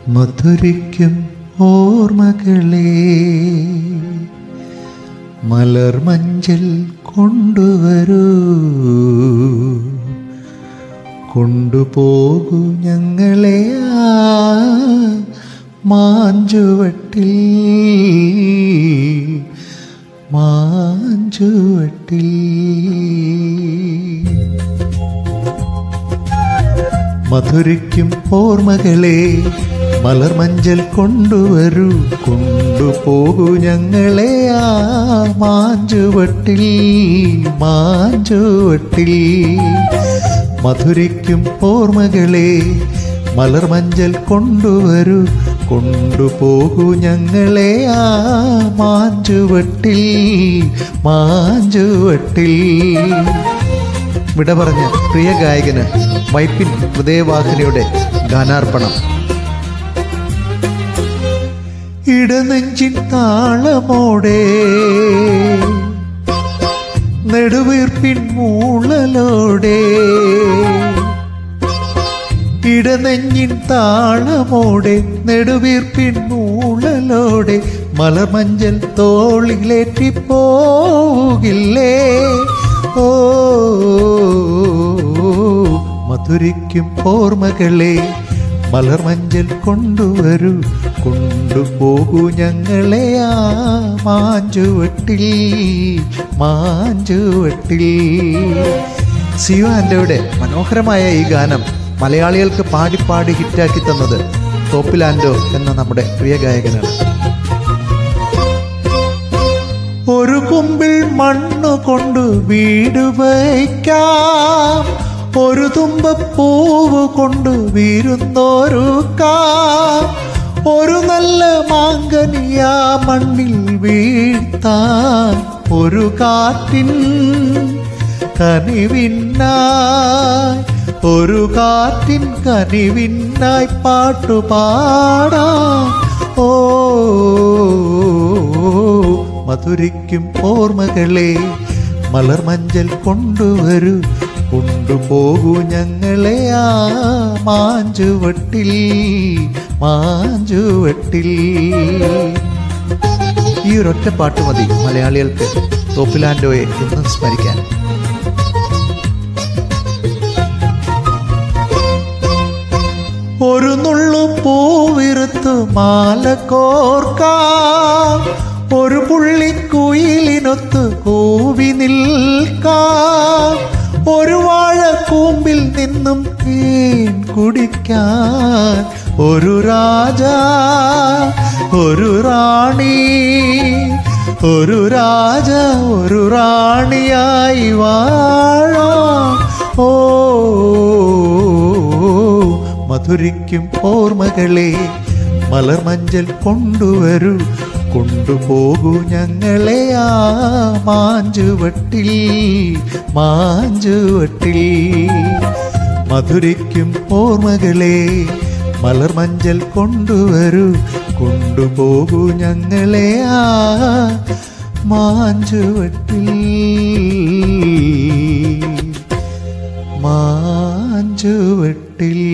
മധുരിക്കും ഓർമ്മകളെ മലർമഞ്ചൽ കൊണ്ടുവരൂ കൊണ്ടുപോകൂ ഞങ്ങളെ ആ മാഞ്ചുവട്ടിൽ മാഞ്ചുവട്ടിൽ മധുരിക്കും ഓർമ്മകളെ മലർമഞ്ചൽ കൊണ്ടുവരൂ കൊണ്ടുപോകൂ ഞങ്ങളെ ആ മാഞ്ചുവട്ടിൽ മാഞ്ചുവട്ടിൽ മധുരിക്കും ഓർമ്മകളെ മലർമഞ്ചൽ കൊണ്ടുവരൂ കൊണ്ടുപോകൂ ഞങ്ങളെ ആ മാഞ്ചുവട്ടിൽ മാഞ്ചുവട്ടിൽ വിട പറഞ്ഞ പ്രിയ ഗായകന് വൈപ്പിൻ ഹൃദയവാഹിനിയുടെ ഗാനാർപ്പണം ഇടനെഞ്ചിൻ താളമോടെ നെടുവീർപ്പിൻ മൂളലോടെ ഇടനെഞ്ഞിൻ താളമോടെ നെടുവീർപ്പിൻ മൂളലോടെ മലർമഞ്ചൽ തോളിലേറ്റി പോകില്ലേ ഓ മധുരിക്കും ഓർമ്മകളെ മലർമഞ്ചൽ കൊണ്ടുവരൂ കൊണ്ടുപോകൂ ഞങ്ങളെ ആ മാഞ്ചുവട്ടിൽ മാഞ്ചുവട്ടിൽ സിയോ ആൻഡോയുടെ മനോഹരമായ ഈ ഗാനം മലയാളികൾക്ക് പാടി പാടി ഹിറ്റാക്കി തന്നത് തോപ്പിലാൻഡോ എന്ന നമ്മുടെ പ്രിയ ഗായകനാണ് ഒരു കുമ്പിൽ മണ്ണു കൊണ്ട് വീട് വയ്ക്കാം ഒരു തുമ്പപ്പൂവ് കൊണ്ട് വീരുന്നോരുക്കാം ഒരു നല്ല മാങ്കനിയാ മണ്ണിൽ വീഴ്ത്താൻ ഒരു കാറ്റിൻ കനിവിന്നായി ഒരു കാറ്റിൻ കനിവിന്നായി പാട്ടുപാടാം ഓ മധുരിക്കും ഓർമ്മകളെ മലർമഞ്ചൽ കൊണ്ടുവരൂ കൊണ്ടുപോകൂ ഞങ്ങളെ ആ മാഞ്ചുവട്ടിൽ മാഞ്ചുവട്ടിൽ ഈ ഒരൊറ്റ പാട്ട് മതി മലയാളികൾക്ക് തോപ്പിലാൻഡോയെ എന്നും സ്മരിക്കാൻ ഒരു നുള്ളു പൂവിറുത്ത് മാല കോർക്കാം ഒരു പുള്ളിക്കുയിലിനൊത്ത് കൂവി നിൽക്കാം ഒരു വാഴ കൂമ്പിൽ നിന്നും തേൻ കുടിക്കാൻ ഒരു രാജ ഒരു റാണി ഒരു രാജ ഒരു റാണിയായി വാഴാം ഓ മധുരിക്കും ഓർമ്മകളെ മലർമഞ്ചൽ കൊണ്ടുവരൂ കൊണ്ടുപോകൂ ഞങ്ങളെ ആ മാഞ്ചുവട്ടിൽ മാഞ്ചുവട്ടിൽ മധുരിക്കും ഓർമ്മകളെ മലർമഞ്ചൽ കൊണ്ടുവരൂ കൊണ്ടുപോകൂ ഞങ്ങളെ ആ മാഞ്ചുവട്ടിൽ മാഞ്ചുവട്ടിൽ